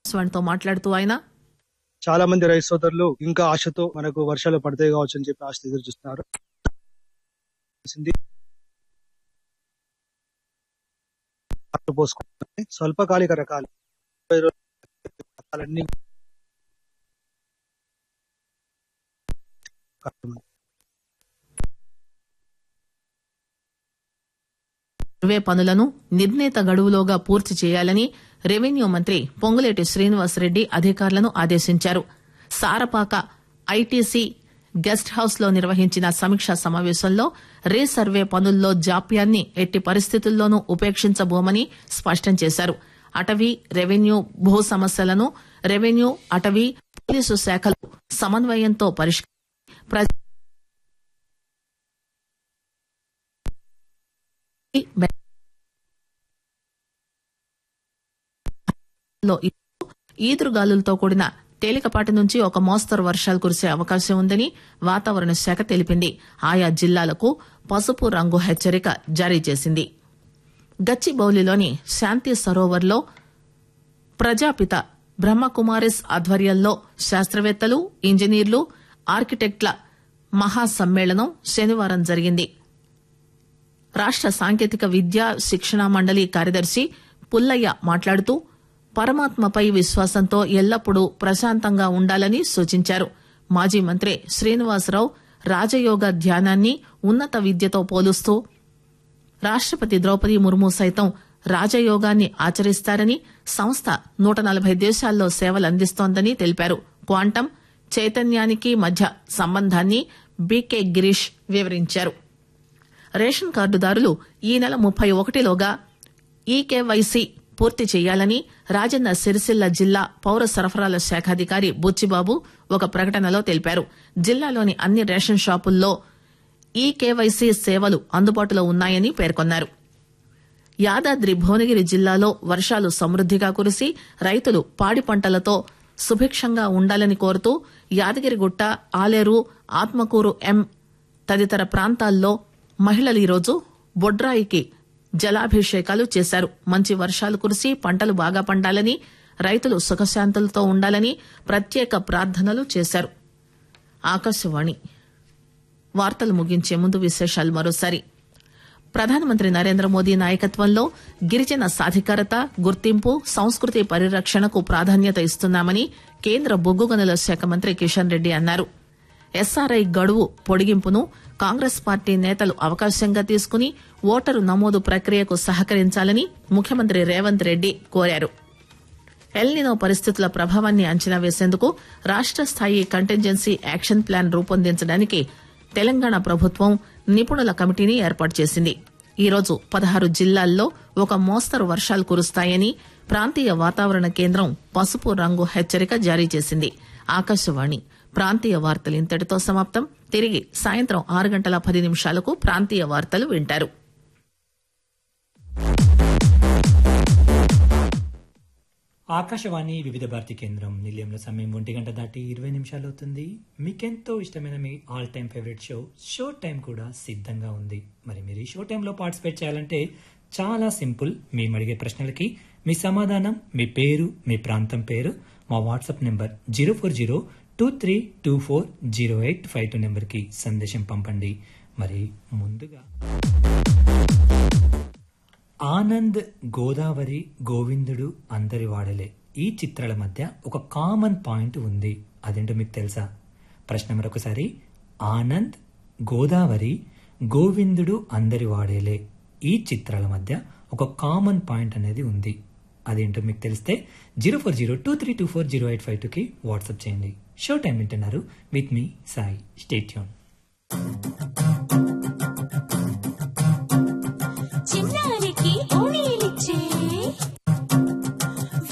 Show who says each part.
Speaker 1: తో మాట్లాడుతూ ఆయన
Speaker 2: చాలా మంది రైతు సోదరులు ఇంకా ఆశతో మనకు వర్షాలు పడతాయి కావచ్చు అని చెప్పి ఆశ ఎదురు చూస్తున్నారు సింధి పంటలు పోసుకుంటున్నాయి. స్వల్పకాలిక రకాలు ఇరవై రోజుల రకాలన్నీ
Speaker 1: సర్వే పనులను నిర్ణీత గడువులోగా పూర్తి చేయాలని రెవెన్యూ మంత్రి పొంగులేటి శ్రీనివాసరెడ్డి అధికారులను ఆదేశించారు సారపాక ఐటీసీ గెస్ట్ హౌస్ లో నిర్వహించిన సమీక్షా సమావేశంలో రీసర్వే పనుల్లో జాప్యాన్ని ఎట్టి పరిస్థితుల్లోనూ ఉపేక్షించబోమని స్పష్టం చేశారు అటవీ రెవెన్యూ భూ సమస్యలను రెవెన్యూ అటవీ పోలీసు శాఖలు సమన్వయంతో పరిష్కరించి ప్రజ లో ఈదురుగాలులతో కూడిన తేలికపాటి నుంచి ఒక మోస్తరు వర్షాలు కురిసే అవకాశం ఉందని వాతావరణ శాఖ తెలిపింది ఆయా జిల్లాలకు పసుపు రంగు హెచ్చరిక జారీ చేసింది గచ్చిబౌలిలోని శాంతి సరోవర్లో ప్రజాపిత బ్రహ్మకుమారిస్ ఆధ్వర్యంలో శాస్త్రవేత్తలు ఇంజనీర్లు ఆర్కిటెక్ట్ల మహాసమ్మేళనం శనివారం జరిగింది రాష్ట సాంకేతిక విద్యా శిక్షణ మండలి కార్యదర్శి పుల్లయ్య మాట్లాడుతూ పరమాత్మపై విశ్వాసంతో ఎల్లప్పుడూ ప్రశాంతంగా ఉండాలని సూచించారు మాజీ మంత్రి శ్రీనివాసరావు రాజయోగ ధ్యానాన్ని ఉన్నత విద్యతో పోలుస్తూ రాష్టపతి ద్రౌపది ముర్ము సైతం రాజయోగాన్ని ఆచరిస్తారని సంస్థ నూట నలభై దేశాల్లో సేవలందిస్తోందని తెలిపారు క్వాంటం చైతన్యానికి మధ్య సంబంధాన్ని బీకే గిరీష్ వివరించారు రేషన్ కార్డుదారులు ఈ నెల ముప్పై ఒకటిలోగా ఈకేవైసీ పూర్తి చేయాలని రాజన్న సిరిసిల్ల జిల్లా పౌర సరఫరాల శాఖాధికారి బుచ్చిబాబు ఒక ప్రకటనలో తెలిపారు జిల్లాలోని అన్ని రేషన్ షాపుల్లో ఈకేవైసీ సేవలు అందుబాటులో ఉన్నాయని పేర్కొన్నారు యాదాద్రి భువనగిరి జిల్లాలో వర్షాలు సమృద్దిగా కురిసి రైతులు పాడి పంటలతో సుభిక్షంగా ఉండాలని కోరుతూ యాదగిరిగుట్ట ఆలేరు ఆత్మకూరు ఎం తదితర ప్రాంతాల్లో మహిళలు ఈరోజు బొడ్రాయికి జలాభిషేకాలు చేశారు మంచి వర్షాలు కురిసి పంటలు బాగా పండాలని రైతులు సుఖశాంతులతో ఉండాలని ప్రత్యేక ప్రార్థనలు చేశారు ఆకాశవాణి వార్తలు ముగించే ముందు విశేషాలు మరోసారి ప్రధానమంత్రి నరేంద్ర మోదీ నాయకత్వంలో గిరిజన సాధికారత గుర్తింపు సంస్కృతి పరిరక్షణకు ప్రాధాన్యత ఇస్తున్నామని కేంద్ర బొగ్గు గనుల శాఖ మంత్రి కిషన్ రెడ్డి అన్నారు ఎస్ఆర్ఐ గడువు పొడిగింపును కాంగ్రెస్ పార్టీ నేతలు అవకాశంగా తీసుకుని ఓటరు నమోదు ప్రక్రియకు సహకరించాలని ముఖ్యమంత్రి రేవంత్ రెడ్డి కోరారు ఎల్నినో పరిస్థితుల ప్రభావాన్ని అంచనా వేసేందుకు రాష్ట స్థాయి కంటింజెన్సీ యాక్షన్ ప్లాన్ రూపొందించడానికి తెలంగాణ ప్రభుత్వం నిపుణుల కమిటీని ఏర్పాటు చేసింది ఈరోజు పదహారు జిల్లాల్లో ఒక మోస్తరు వర్షాలు కురుస్తాయని ప్రాంతీయ వాతావరణ కేంద్రం పసుపు రంగు హెచ్చరిక జారీ చేసింది ఆకాశవాణి ప్రాంతీయ వార్తలు ఇంతటితో సమాప్తం తిరిగి సాయంత్రం ఆరు గంటల పది నిమిషాలకు ప్రాంతీయ వార్తలు వింటారు
Speaker 3: ఆకాశవాణి వివిధ భారతి కేంద్రం నిలయంలో సమయం ఒంటి గంట దాటి ఇరవై నిమిషాలు అవుతుంది మీకెంతో ఇష్టమైన మీ all time favourite show show time కూడా సిద్ధంగా ఉంది మరి మీరు ఈ షో టైంలో పార్టిసిపేట్ చేయాలంటే చాలా సింపుల్ మేము అడిగే ప్రశ్నలకి మీ సమాధానం మీ పేరు మీ ప్రాంతం పేరు మా WhatsApp number zero four zero two three two four zero eight five two నెంబర్కి సందేశం పంపండి మరి ముందుగా ఆనంద్ గోదావరి గోవిందుడు అందరి వాడలే ఈ చిత్రాల మధ్య ఒక కామన్ పాయింట్ ఉంది అదేంటో మీకు తెలుసా ప్రశ్న మరొకసారి ఆనంద్ గోదావరి గోవిందుడు అందరి వాడేలే ఈ చిత్రాల మధ్య ఒక కామన్ పాయింట్ అనేది ఉంది అదేంటో మీకు తెలిస్తే zero four zero two three two four zero eight five టూకి వాట్సాప్ చేయండి షో టైం వింటున్నారు విత్ మీ సాయి స్టేట్యూన్